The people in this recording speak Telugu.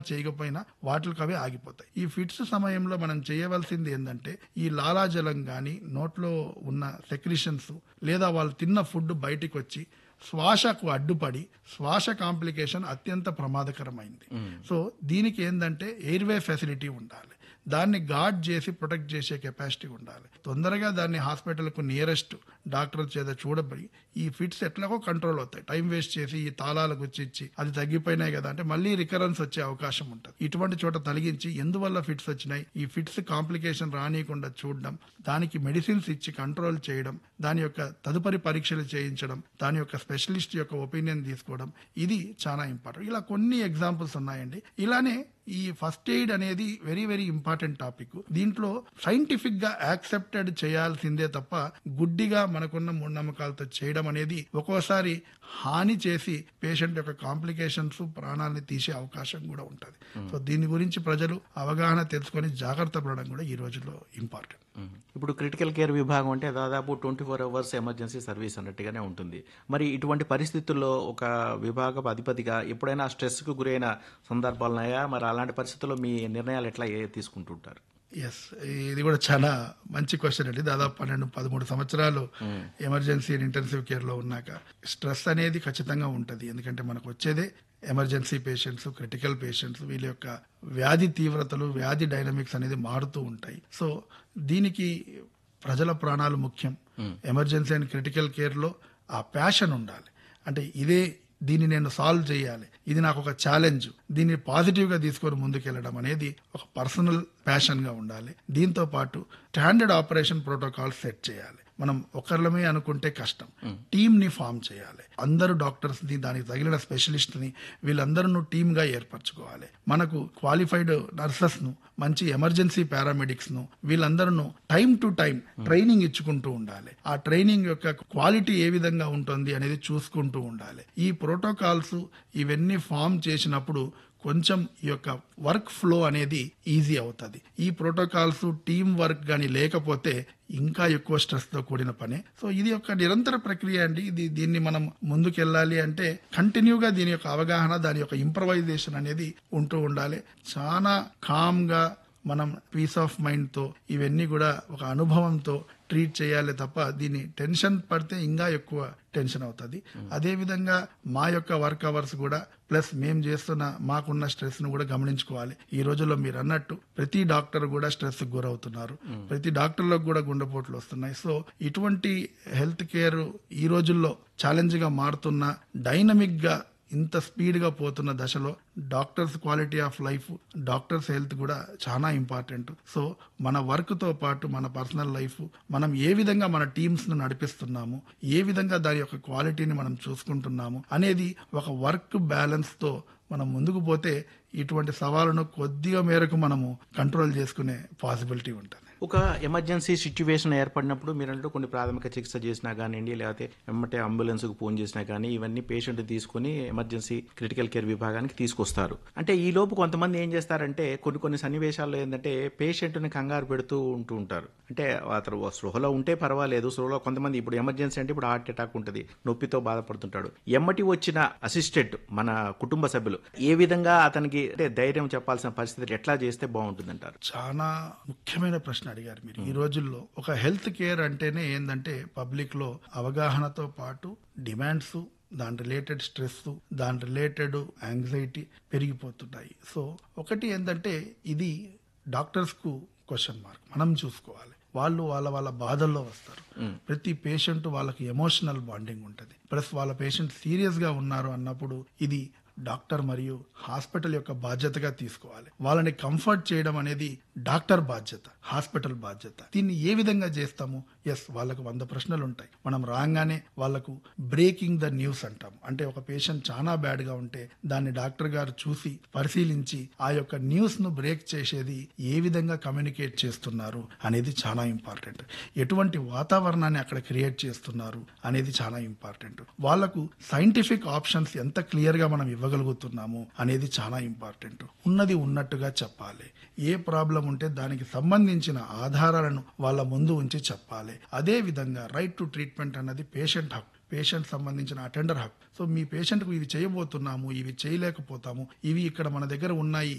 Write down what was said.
చేయకపోయినా వాటికి అవే ఆగిపోతాయి ఈ ఫిట్స్ సమయంలో మనం చేయవలసింది ఏంటంటే ఈ లాలాజలం కానీ నోట్లో ఉన్న సెక్రిషన్స్ లేదా వాళ్ళు తిన్న ఫుడ్ బయటికి వచ్చి శ్వాసకు అడ్డుపడి శ్వాస కాంప్లికేషన్ అత్యంత ప్రమాదకరమైంది సో దీనికి ఏంటంటే ఎయిర్వే ఫెసిలిటీ ఉండాలి దాన్ని గార్డ్ చేసి ప్రొటెక్ట్ చేసే కెపాసిటీ ఉండాలి తొందరగా దాన్ని హాస్పిటల్కు నియరెస్ట్ డాక్టర్ చేత చూడబడి ఈ ఫిట్స్ ఎట్లాగో కంట్రోల్ అవుతాయి టైం వేస్ట్ చేసి ఈ తాళాలు గుచ్చిచ్చి అది తగ్గిపోయినాయి కదా అంటే మళ్ళీ రికరెన్స్ వచ్చే అవకాశం ఉంటుంది ఇటువంటి చోట తొలగించి ఎందువల్ల ఫిట్స్ వచ్చినాయి ఈ ఫిట్స్ కాంప్లికేషన్ రానియకుండా చూడడం దానికి మెడిసిన్స్ ఇచ్చి కంట్రోల్ చేయడం దాని యొక్క తదుపరి పరీక్షలు చేయించడం దాని యొక్క స్పెషలిస్ట్ యొక్క ఒపీనియన్ తీసుకోవడం ఇది చాలా ఇంపార్టెంట్ ఇలా కొన్ని ఎగ్జాంపుల్స్ ఉన్నాయండి ఇలానే ఈ ఫస్ట్ ఎయిడ్ అనేది వెరీ వెరీ ఇంపార్టెంట్ టాపిక్ దీంట్లో సైంటిఫిక్ గా యాక్సెప్టెడ్ చేయాల్సిందే తప్ప గుడ్డిగా మనకున్న మూఢనమ్మకాలతో చేయడం అనేది ఒక్కోసారి హాని చేసి పేషెంట్ యొక్క కాంప్లికేషన్స్ ప్రాణాలని తీసే అవకాశం కూడా ఉంటుంది సో దీని గురించి ప్రజలు అవగాహన తెలుసుకొని జాగ్రత్త పడడం కూడా ఈ రోజుల్లో ఇంపార్టెంట్ మ్మ్. ఇప్పుడు క్రిటికల్ కేర్ విభాగం అంటే దాదాపు twenty four hours emergency service అన్నట్టుగానే ఉంటుంది మరి ఇటువంటి పరిస్థితుల్లో ఒక విభాగపు అధిపతిగా ఎప్పుడైనా స్ట్రెస్కు గురైన సందర్భాలు ఉన్నాయా మరి అలాంటి పరిస్థితుల్లో మీ నిర్ణయాలు ఎట్లా ఏ తీసుకుంటుంటారు ఎస్ ఇది కూడా చాలా మంచి క్వశ్చన్ అండి దాదాపు పన్నెండు పదమూడు సంవత్సరాలు ఎమర్జెన్సీ అండ్ ఇంటెన్సివ్ కేర్ లో ఉన్నాక స్ట్రెస్ అనేది ఖచ్చితంగా ఉంటుంది ఎందుకంటే మనకు వచ్చేదే ఎమర్జెన్సీ పేషెంట్స్ క్రిటికల్ పేషెంట్స్ వీళ్ళ యొక్క వ్యాధి తీవ్రతలు వ్యాధి డైనమిక్స్ అనేది మారుతూ ఉంటాయి సో దీనికి ప్రజల ప్రాణాలు ముఖ్యం ఎమర్జెన్సీ అండ్ క్రిటికల్ కేర్ లో ఆ ప్యాషన్ ఉండాలి అంటే ఇదే దీన్ని నేను సాల్వ్ చేయాలి ఇది నాకు ఒక ఛాలెంజ్ దీన్ని పాజిటివ్ గా తీసుకొని ముందుకెళ్ళడం అనేది ఒక పర్సనల్ ప్యాషన్ గా ఉండాలి దీంతో పాటు స్టాండర్డ్ ఆపరేషన్ ప్రోటోకాల్ సెట్ చేయాలి మనం ఒకరిలమే అనుకుంటే కష్టం టీమ్ ని ఫామ్ చేయాలి అందరూ డాక్టర్స్ ని దానికి తగిలిన స్పెషలిస్ట్ ని వీళ్ళందరూ టీమ్ గా ఏర్పరచుకోవాలి మనకు క్వాలిఫైడ్ నర్సెస్ ను మంచి ఎమర్జెన్సీ పారామెడిక్స్ ను వీళ్ళందరూ టైం టు టైం ట్రైనింగ్ ఇచ్చుకుంటూ ఉండాలి ఆ ట్రైనింగ్ యొక్క క్వాలిటీ ఏ విధంగా ఉంటుంది అనేది చూసుకుంటూ ఉండాలి ఈ ప్రోటోకాల్స్ ఇవన్నీ ఫామ్ చేసినప్పుడు కొంచెం ఈ యొక్క వర్క్ ఫ్లో అనేది ఈజీ అవుతుంది ఈ ప్రోటోకాల్స్ టీం వర్క్ కానీ లేకపోతే ఇంకా ఎక్కువ స్ట్రెస్ తో కూడిన పనే సో ఇది ఒక నిరంతర ప్రక్రియ అండి ఇది దీన్ని మనం ముందుకెళ్ళాలి అంటే కంటిన్యూగా దీని యొక్క అవగాహన దాని యొక్క ఇంప్రవైజేషన్ అనేది ఉంటూ ఉండాలి చాలా కామ్ గా మనం పీస్ ఆఫ్ మైండ్ తో ఇవన్నీ కూడా ఒక అనుభవంతో ట్రీట్ చేయాలి తప్ప దీన్ని టెన్షన్ పడితే ఇంకా ఎక్కువ టెన్షన్ అవుతుంది అదే విధంగా మా యొక్క వర్క్ అవర్స్ కూడా ప్లస్ మేం చేస్తున్న మాకున్న స్ట్రెస్ ను కూడా గమనించుకోవాలి ఈ రోజుల్లో మీరు అన్నట్టు ప్రతి డాక్టర్ కూడా స్ట్రెస్ గురవుతున్నారు ప్రతి డాక్టర్లకు కూడా గుండెపోట్లు వస్తున్నాయి సో ఇటువంటి హెల్త్ కేర్ ఈ రోజుల్లో ఛాలెంజ్ గా మారుతున్న డైనమిక్ గా ఇంత స్పీడ్ గా పోతున్న దశలో doctors quality of life doctors health కూడా చాలా ఇంపార్టెంట్ సో మన వర్క్ తో పాటు మన పర్సనల్ లైఫ్ మనం ఏ విధంగా మన టీమ్స్ ను నడిపిస్తున్నాము ఏ విధంగా దాని యొక్క క్వాలిటీని మనం చూసుకుంటున్నాము అనేది ఒక వర్క్ బ్యాలెన్స్ తో మనం ముందుకు పోతే ఇటువంటి సవాళ్ళను కొద్దిగా మేరకు మనము కంట్రోల్ చేసుకునే పాసిబిలిటీ ఉంటుంది ఒక ఎమర్జెన్సీ సిచ్యువేషన్ ఏర్పడినప్పుడు మీరంటూ కొన్ని ప్రాథమిక చికిత్స చేసినా కానివ్వండి లేకపోతే ఎమ్మటే అంబులెన్స్కి ఫోన్ చేసినా కానీ ఇవన్నీ పేషెంట్ తీసుకుని ఎమర్జెన్సీ క్రిటికల్ కేర్ విభాగానికి తీసుకొస్తారు అంటే ఈ లోపు కొంతమంది ఏం చేస్తారంటే కొన్ని కొన్ని సన్నివేశాల్లో ఏంటంటే పేషెంట్ని కంగారు పెడుతూ ఉంటూ ఉంటారు అంటే అతను స్పృహలో ఉంటే పర్వాలేదు స్పృహలో కొంతమంది ఇప్పుడు ఎమర్జెన్సీ అంటే ఇప్పుడు హార్ట్ అటాక్ ఉంటుంది నొప్పితో బాధపడుతుంటాడు ఎమ్మటి వచ్చిన అసిస్టెంట్ మన కుటుంబ సభ్యులు ఏ విధంగా అతనికి అంటే ధైర్యం చెప్పాల్సిన పరిస్థితి ఎట్లా చేస్తే బాగుంటుందంటారు చాలా ముఖ్యమైన ప్రశ్న అడిగారు మీరు ఈ రోజుల్లో ఒక హెల్త్ కేర్ అంటేనే ఏంటంటే పబ్లిక్ లో అవగాహనతో పాటు డిమాండ్స్ దాని రిలేటెడ్ స్ట్రెస్ దాని రిలేటెడ్ యాంగ్జైటీ పెరిగిపోతున్నాయి సో ఒకటి ఏంటంటే ఇది డాక్టర్స్ కు క్వశ్చన్ మార్క్ మనం చూసుకోవాలి వాళ్ళు వాళ్ళ వాళ్ళ బాధల్లో వస్తారు ప్రతి పేషెంట్ వాళ్ళకి ఎమోషనల్ బాండింగ్ ఉంటుంది ప్లస్ వాళ్ళ పేషెంట్ సీరియస్ గా ఉన్నారు అన్నప్పుడు ఇది డాక్టర్ మరియు హాస్పిటల్ యొక్క బాధ్యతగా తీసుకోవాలి వాళ్ళని కంఫర్ట్ చేయడం అనేది డాక్టర్ బాధ్యత హాస్పిటల్ బాధ్యత దీన్ని ఏ విధంగా చేస్తాము ఎస్ వాళ్ళకు వంద ప్రశ్నలు ఉంటాయి మనం రాగానే వాళ్ళకు బ్రేకింగ్ ద న్యూస్ అంటాం అంటే ఒక పేషెంట్ చాలా బ్యాడ్ గా ఉంటే దాన్ని డాక్టర్ గారు చూసి పరిశీలించి ఆ యొక్క న్యూస్ ను బ్రేక్ చేసేది ఏ విధంగా కమ్యూనికేట్ చేస్తున్నారు అనేది చాలా ఇంపార్టెంట్ ఎటువంటి వాతావరణాన్ని అక్కడ క్రియేట్ చేస్తున్నారు అనేది చాలా ఇంపార్టెంట్ వాళ్లకు సైంటిఫిక్ ఆప్షన్స్ ఎంత క్లియర్ గా మనం ఇవ్వగలుగుతున్నాము అనేది చాలా ఇంపార్టెంట్ ఉన్నది ఉన్నట్టుగా చెప్పాలి ఏ ప్రాబ్లం ఉంటే దానికి సంబంధించిన ఆధారాలను వాళ్ళ ముందు ఉంచి చెప్పాలి అదే విధంగా రైట్ టు ట్రీట్మెంట్ అన్నది పేషెంట్ హక్కు పేషెంట్ సంబంధించిన అటెండర్ హక్కు సో మీ పేషెంట్కు ఇవి చేయబోతున్నాము ఇవి చేయలేకపోతాము ఇవి ఇక్కడ మన దగ్గర ఉన్నాయి